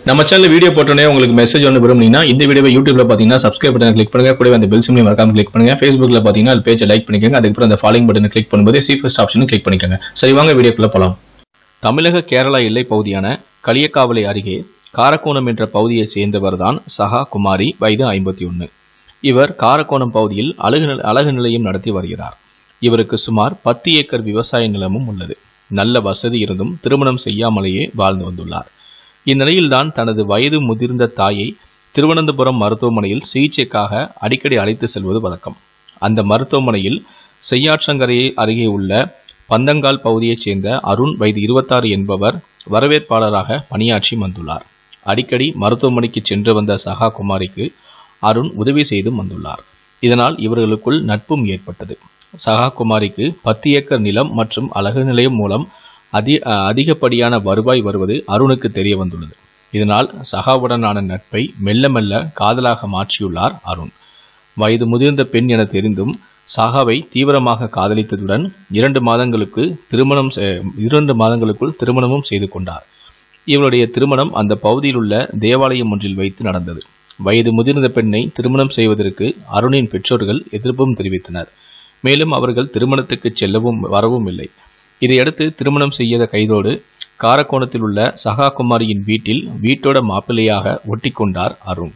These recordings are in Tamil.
நம்ம சேனல் வீடியோ போட்டோன்னே உங்களுக்கு மெசேஜ் ஒன்று விரும்புனீங்கன்னா இந்த வீடியோவை யூடியூப்ல பார்த்தீங்கன்னா சப்ஸ்கிரைப் பட்டன் கிளிக் பண்ணுங்க கூடவே அந்த பெல் சிம்லையும் மறக்காம கிளிக் பண்ணுங்க ஃபேஸ்புக்ல பார்த்தீங்கன்னா அது பேஜை லைக் பண்ணிக்கோங்க அதுக்கப்புறம் அந்த ஃபாலோயிங் பட்டனை கிளிக் பண்ணும்போது சி ஃபர்ஸ்ட் ஆப்ஷனும் கிளிக் பண்ணிக்கோங்க சரி வாங்க வீடியோக்குள்ள போலாம் தமிழக கேரளா எல்லை பகுதியான களியக்காவலை அருகே காரக்கோணம் என்ற பகுதியை சேர்ந்தவர் தான் சஹா குமாரி வயது ஐம்பத்தி ஒன்று இவர் காரக்கோணம் பகுதியில் அழகு நில- அழகு நிலையம் நடத்தி வருகிறார் இவருக்கு சுமார் பத்து ஏக்கர் விவசாய நிலமும் உள்ளது நல்ல வசதி இருந்தும் திருமணம் செய்யாமலேயே வாழ்ந்து வந்துள்ளார் இந்நிலையில்தான் தனது வயது முதிர்ந்த தாயை திருவனந்தபுரம் மருத்துவமனையில் சிகிச்சைக்காக அடிக்கடி அழைத்து செல்வது வழக்கம் அந்த மருத்துவமனையில் செய்யாற்றங்கரையை அருகே உள்ள பந்தங்கால் பகுதியைச் சேர்ந்த அருண் வயது இருபத்தாறு என்பவர் வரவேற்பாளராக பணியாற்றி வந்துள்ளார் அடிக்கடி மருத்துவமனைக்கு சென்று வந்த சகா குமாரிக்கு அருண் உதவி செய்தும் வந்துள்ளார் இதனால் இவர்களுக்குள் நட்பும் ஏற்பட்டது சகா குமாரிக்கு பத்து ஏக்கர் நிலம் மற்றும் அழகு நிலையம் மூலம் அதி அஹ் அதிகப்படியான வருவாய் வருவது அருணுக்கு தெரிய வந்துள்ளது இதனால் சகாவுடனான நட்பை மெல்ல மெல்ல காதலாக மாற்றியுள்ளார் அருண் வயது முதிர்ந்த பெண் என தெரிந்தும் சாகாவை தீவிரமாக காதலித்ததுடன் இரண்டு மாதங்களுக்கு திருமணம் செ- இரண்டு மாதங்களுக்குள் திருமணமும் செய்து கொண்டார் இவருடைய திருமணம் அந்த பகுதியில் உள்ள தேவாலயம் ஒன்றில் வைத்து நடந்தது வயது முதிர்ந்த பெண்ணை திருமணம் செய்வதற்கு அருணின் பெற்றோர்கள் எதிர்ப்பும் தெரிவித்தனர் மேலும் அவர்கள் திருமணத்துக்கு செல்லவும் வரவும் இல்லை இதையடுத்து திருமணம் செய்யாத கைதோடு காரக்கோணத்தில் உள்ள சகா குமாரியின் வீட்டில் வீட்டோட மாப்பிள்ளையாக ஒட்டிக்கொண்டார் அருண்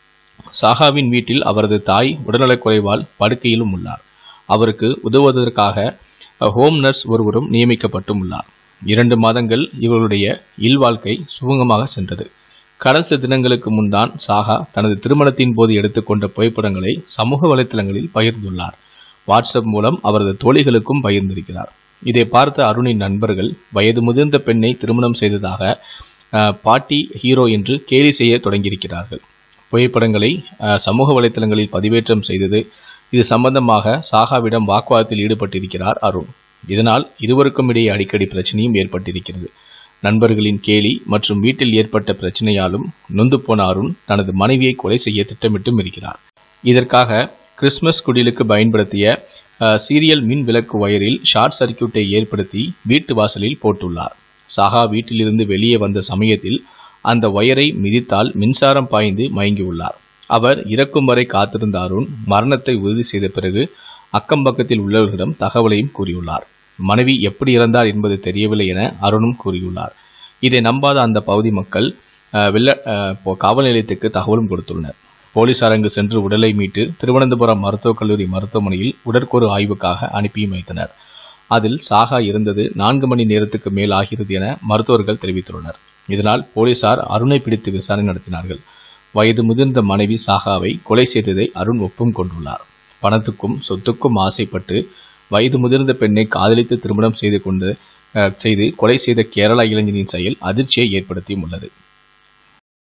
சாகாவின் வீட்டில் அவரது தாய் உடல்நலக்குறைவால் படுக்கையிலும் உள்ளார் அவருக்கு உதவுவதற்காக அஹ், ஹோம் நர்ஸ் ஒருவரும் நியமிக்கப்பட்டும் உள்ளார் இரண்டு மாதங்கள் இவருடைய இல்வாழ்க்கை சுமூகமாக சென்றது கடந்த தினங்களுக்கு முன்தான் சாகா தனது திருமணத்தின் போது எடுத்துக்கொண்ட புகைப்படங்களை சமூக வலைத்தளங்களில் பகிர்ந்துள்ளார் வாட்ஸ்அப் மூலம் அவரது தோழிகளுக்கும் பகிர்ந்திருக்கிறார் இதை பார்த்த அருணின் நண்பர்கள் வயது முதிர்ந்த பெண்ணை திருமணம் செய்ததாக அஹ், பாட்டி ஹீரோ என்று கேலி செய்ய தொடங்கியிருக்கிறார்கள் புகைப்படங்களை அஹ், சமூக வலைத்தளங்களில் பதிவேற்றம் செய்தது இது சம்பந்தமாக சாகாவிடம் வாக்குவாதத்தில் ஈடுபட்டிருக்கிறார் அருண் இதனால் இருவருக்கும் இடையே அடிக்கடி பிரச்சனையும் ஏற்பட்டிருக்கிறது நண்பர்களின் கேலி மற்றும் வீட்டில் ஏற்பட்ட பிரச்சனையாலும் நொந்து போன அருண் தனது மனைவியை கொலை செய்ய திட்டமிட்டும் இருக்கிறார் இதற்காக கிறிஸ்மஸ் குடிலுக்கு பயன்படுத்திய அஹ், சீரியல் மின் விளக்கு வயரில் ஷார்ட் சர்க்யூட்டை ஏற்படுத்தி வீட்டு வாசலில் போட்டுள்ளார் சாகா வீட்டிலிருந்து வெளியே வந்த சமயத்தில் அந்த வயரை மிதித்தால் மின்சாரம் பாய்ந்து மயங்கியுள்ளார் அவர் இறக்கும் வரை காத்திருந்த அருண் மரணத்தை உறுதி செய்த பிறகு அக்கம் பக்கத்தில் உள்ளவர்களிடம் தகவலையும் கூறியுள்ளார் மனைவி எப்படி இறந்தார் என்பது தெரியவில்லை என அருணும் கூறியுள்ளார் இதை நம்பாத அந்த பகுதி மக்கள் அஹ், வெள்ள அஹ், போ- காவல் நிலையத்துக்கு தகவலும் கொடுத்துள்ளனர் போலீசார் அங்கு சென்று உடலை மீட்டு திருவனந்தபுரம் மருத்துவக் கல்லூரி மருத்துவமனையில் உடற்கூறு ஆய்வுக்காக அனுப்பியும் வைத்தனர் அதில் சாகா இருந்தது நான்கு மணி நேரத்துக்கு மேல் ஆகிறது என மருத்துவர்கள் தெரிவித்துள்ளனர் இதனால் போலீசார் அருணை பிடித்து விசாரணை நடத்தினார்கள் வயது முதிர்ந்த மனைவி சாகாவை கொலை செய்ததை அருண் ஒப்பும் கொண்டுள்ளார் பணத்துக்கும் சொத்துக்கும் ஆசைப்பட்டு வயது முதிர்ந்த பெண்ணை காதலித்து திருமணம் செய்து கொண்டு அஹ், செய்து கொலை செய்த கேரளா இளைஞனின் செயல் அதிர்ச்சியை ஏற்படுத்தியும் உள்ளது